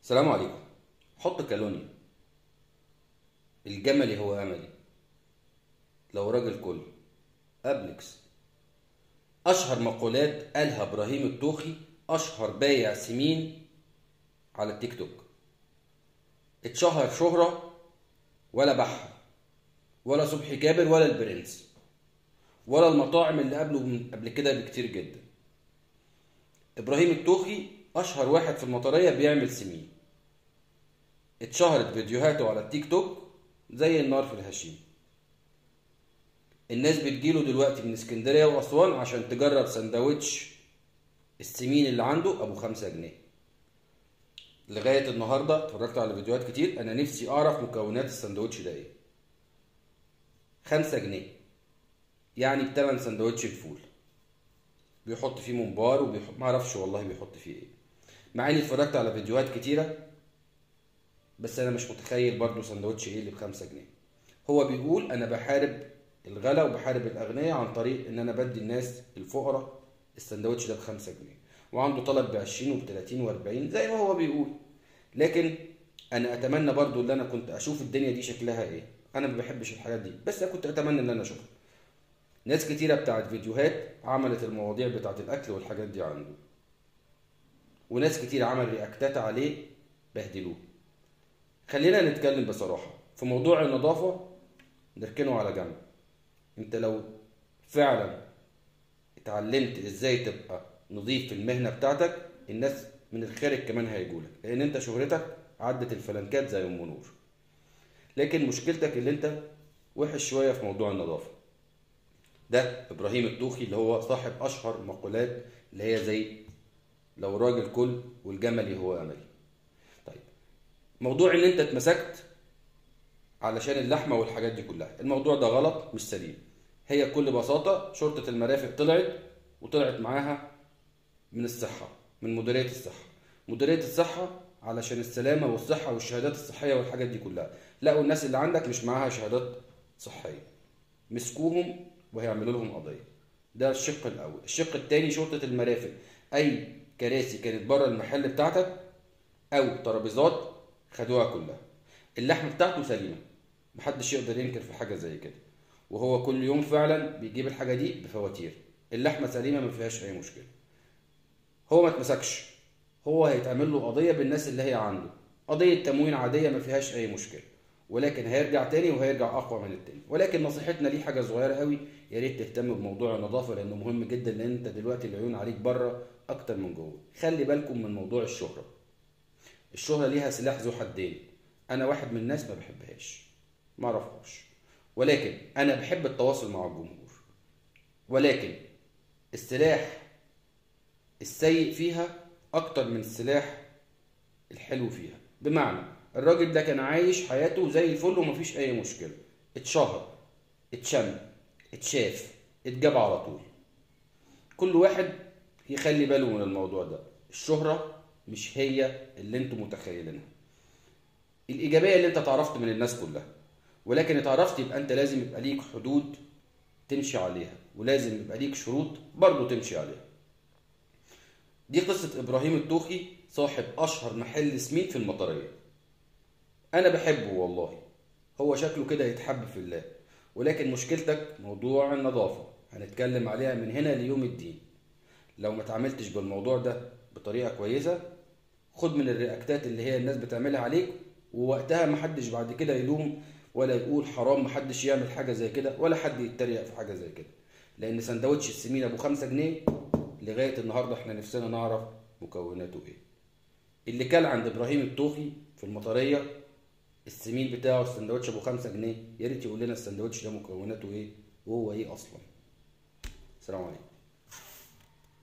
السلام عليكم حط كالونيا الجملي هو أملي لو راجل كل أبلكس أشهر مقولات قالها إبراهيم الطوخي أشهر بايع سمين على التيك توك اتشهر شهرة ولا بحر ولا صبحي كابر ولا البرنس ولا المطاعم اللي قبله من قبل كده بكتير جدا إبراهيم الطوخي أشهر واحد في المطرية بيعمل سمين اتشهرت فيديوهاته على التيك توك زي النار في الهشيم الناس بتجيله دلوقتي من اسكندرية وأسوان عشان تجرب سندوتش السمين اللي عنده أبو خمسة جنيه لغاية النهاردة اتفرجت على فيديوهات كتير أنا نفسي أعرف مكونات السندوتش ده إيه خمسة جنيه يعني بتمن سندوتش الفول بيحط فيه ممبار وبيحط معرفش والله بيحط فيه ايه مع اني اتفرجت على فيديوهات كتيرة بس انا مش متخيل برضو سندوتش ايه اللي بخمسة جنيه هو بيقول انا بحارب الغلا وبحارب الاغنياء عن طريق ان انا بدي الناس الفقراء السندوتش ده بخمسة جنيه وعنده طلب بعشرين وبتلاتين واربعين زي ما هو بيقول لكن انا اتمنى برضو ان انا كنت اشوف الدنيا دي شكلها ايه انا ما بحبش الحاجات دي بس انا كنت اتمنى ان انا اشوفها ناس كتيرة بتاعت فيديوهات عملت المواضيع بتاعت الأكل والحاجات دي عنده وناس كتير عمل رياكتات عليه بهدلوه خلينا نتكلم بصراحة في موضوع النظافة نركنه على جنب انت لو فعلا اتعلمت ازاي تبقى نظيف في المهنة بتاعتك الناس من الخارج كمان هيجولك لان انت شهرتك عدت الفلنكات زي ام نور لكن مشكلتك اللي انت وحش شوية في موضوع النظافة ده ابراهيم الدوخي اللي هو صاحب اشهر مقولات اللي هي زي لو راجل كل والجملي هو املي طيب موضوع ان انت اتمسكت علشان اللحمه والحاجات دي كلها الموضوع ده غلط مش سليم هي بكل بساطه شرطه المرافق طلعت وطلعت معاها من الصحه من مديريه الصحه مديريه الصحه علشان السلامه والصحه والشهادات الصحيه والحاجات دي كلها لقوا الناس اللي عندك مش معاها شهادات صحيه مسكوهم وهيعملوا لهم قضيه ده الشق الاول الشق الثاني شرطه المرافق اي كراسي كانت بره المحل بتاعتك او ترابيزات خدوها كلها اللحم بتاعته سليمه محدش يقدر ينكر في حاجه زي كده وهو كل يوم فعلا بيجيب الحاجه دي بفواتير اللحمه سليمه ما فيهاش اي مشكله هو ما اتمسكش هو هيتعمل له قضيه بالناس اللي هي عنده قضيه تموين عاديه ما فيهاش اي مشكله ولكن هيرجع تاني وهيرجع اقوى من التاني ولكن نصيحتنا ليه حاجه صغيره قوي يا ريت تهتم بموضوع النظافه لانه مهم جدا لان انت دلوقتي العيون عليك بره اكتر من جوه خلي بالكم من موضوع الشهره الشهره ليها سلاح ذو حدين انا واحد من الناس ما بحبهاش ما اعرفهاش ولكن انا بحب التواصل مع الجمهور ولكن السلاح السيء فيها اكتر من السلاح الحلو فيها بمعنى الراجل ده كان عايش حياته زي الفل ومفيش اي مشكله اتشهر اتشم اتشاف اتجاب على طول كل واحد يخلي باله من الموضوع ده الشهرة مش هي اللي انتم متخيلينها الإيجابية اللي انت اتعرفت من الناس كلها ولكن اتعرفت يبقى انت لازم يبقى ليك حدود تمشي عليها ولازم يبقى ليك شروط برضه تمشي عليها دي قصة إبراهيم الطوخي صاحب أشهر محل سمين في المطرية أنا بحبه والله هو شكله كده يتحب في الله ولكن مشكلتك موضوع النظافة هنتكلم عليها من هنا ليوم الدين لو ما تعاملتش بالموضوع ده بطريقة كويسة خد من الرياكتات اللي هي الناس بتعملها عليك ووقتها محدش بعد كده يلوم ولا يقول حرام محدش يعمل حاجة زي كده ولا حد يتريق في حاجة زي كده لأن سندوتش السمين أبو خمسة جنيه لغاية النهاردة احنا نفسنا نعرف مكوناته ايه اللي كان عند إبراهيم الطوخي في المطرية السمين بتاعه السندوتش ابو خمسة جنيه يا ريت يقول لنا السندوتش ده مكوناته ايه وهو ايه اصلا السلام عليكم